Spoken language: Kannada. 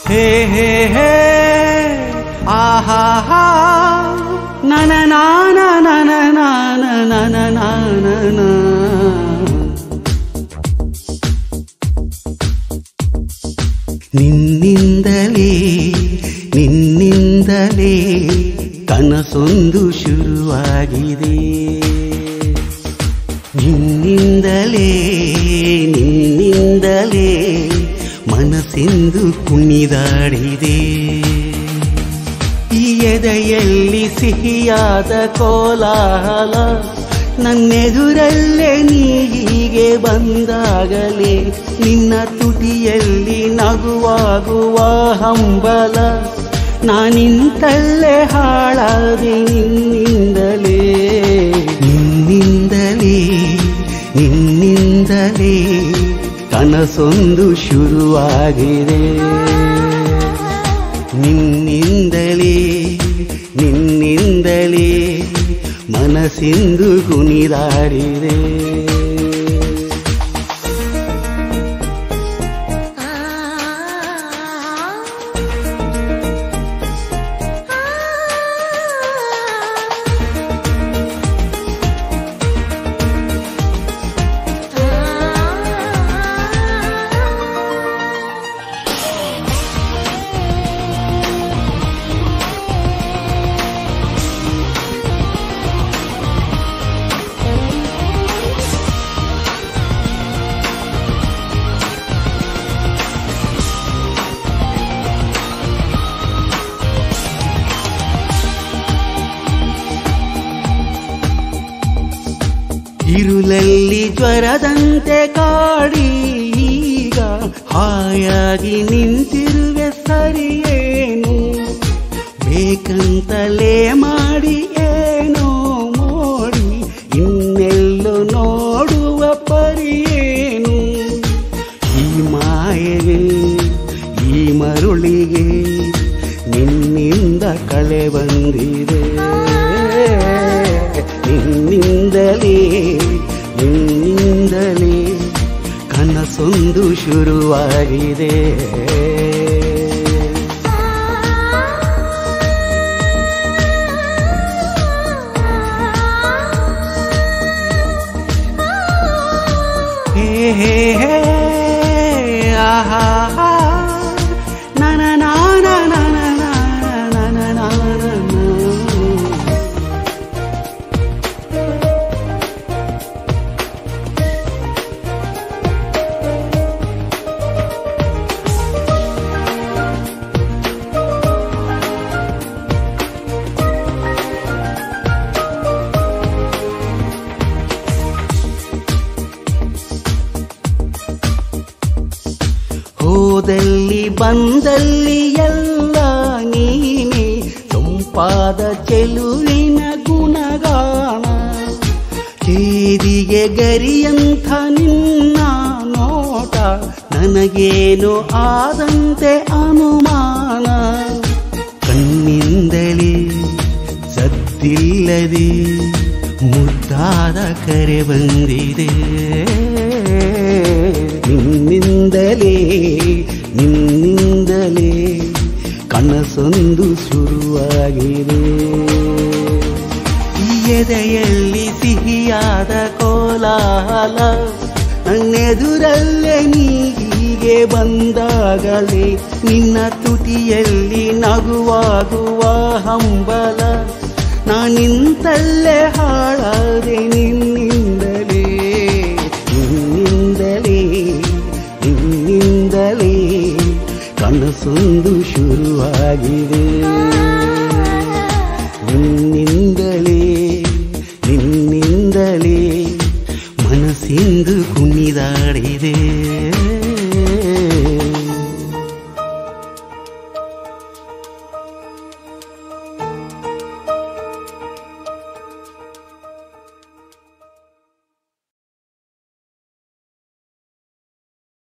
ಹೇ ಹೇ ಹೇ ಆಹಾ ಹಾ ನನ ನಾನ ನನ ನಾನ ನನ ನಾನ ನಿನ್ನಿಂದಲೇ ನಿನ್ನಿಂದಲೇ ಕನಸೊಂದು ಶುರುವಾಗಿದೆ ನಿನ್ನಿಂದಲೇ ನಿನ್ನಿಂದಲೇ ಮನಸ್ಸೆಂದು ಕುಣಿದಾಡಿದೆ ಈ ಎದೆಯಲ್ಲಿ ಸಿಹಿಯಾದ ಕೋಲಾಹಲ ನನ್ನೆದುರಲ್ಲೇ ನೀ ಹೀಗೆ ಬಂದಾಗಲೇ ನಿನ್ನ ತುಟಿಯಲ್ಲಿ ನಗುವಾಗುವ ಹಂಬಲ ನಾನಿಂತಲ್ಲೇ ಹಾಳಾದೆ ನಿನ್ನಿಂದಲೇ ನಿನ್ನಿಂದಲೇ ನಿನ್ನಿಂದಲೇ ಕನಸೊಂದು ಶುರುವಾಗಿದೆ ನಿನ್ನಿಂದಲೇ ನಿನ್ನಿಂದಲೇ ಮನಸ್ಸಿಂದು ಕುಣಿದಾಡಿದೆ ಇರುಳಲ್ಲಿ ಜ್ವರದಂತೆ ಕಾಡಿ ಈಗ ಹಾಯಾಗಿ ನಿಂತಿರುವೆ ಸರಿಯೇನು ಬೇಕಂತಲೇ ಮಾಡಿ ಏನೋ ಮೋಡಿ ಇನ್ನೆಲ್ಲೋ ನೋಡುವ ಪರಿಯೇನು ಈ ಮಾಯೆಗೆ ಈ ಮರುಳಿಗೆ ನಿನ್ನಿಂದ ಕಳೆ ಬಂದಿದೆ ನಿನ್ನಿಂದಲೇ ನಿನ್ನಿಂದಲೇ ಕನಸೊಂದು ಶುರುವಾಗಿದೆ ಹೇ ಹೇ ಹೇ ಆಹಾ ಹಾ ನನ ನಾನ ನನ ನಾನ ನನ ನಾನ ಹೋದಲ್ಲಿ ಬಂದಲ್ಲಿ ಎಲ್ಲ ನೀನೆ ಸೊಂಪಾದ ಚೆಲುವಿನ ಗುಣಗಾನ ಕೇದಿಗೆ ಗರಿಯಂಥ ನಿನ್ನ ನೋಟ ನನಗೇನು ಆದಂತೆ ಅನುಮಾನ ಕಣ್ಣಿಂದಲೇ ಸದ್ದಿಲ್ಲದೆ ಮುದ್ದಾದ ಕರೆ ಬಂದಿದೆ ನಿನ್ನಿಂದಲೇ ನಿನ್ನಿಂದಲೇ ಕನಸೊಂದು ಶುರುವಾಗಿದೆ ಈ ಎದೆಯಲ್ಲಿ ಸಿಹಿಯಾದ ಕೋಲಾಹಲ ನನ್ನೆದುರಲ್ಲೇ ನೀ ಹೀಗೆ ಬಂದಾಗಲೇ ನಿನ್ನ ತುಟಿಯಲ್ಲಿ ನಗುವಾಗುವ ಹಂಬಲ ನಾನಿಂತಲ್ಲೇ ಹಾಳಾದೆ ನಿನ್ನಿಂದಲೇ ನಿನ್ನಿಂದಲೇ ನಿನ್ನಿಂದಲೇ ಕನಸೊಂದು ಶುರುವಾಗಿದೆ ನಿನ್ನಿಂದಲೇ ನಿನ್ನಿಂದಲೇ ಮನಸ್ಸಿಂದು ಕುಣಿದಾಡಿದೆ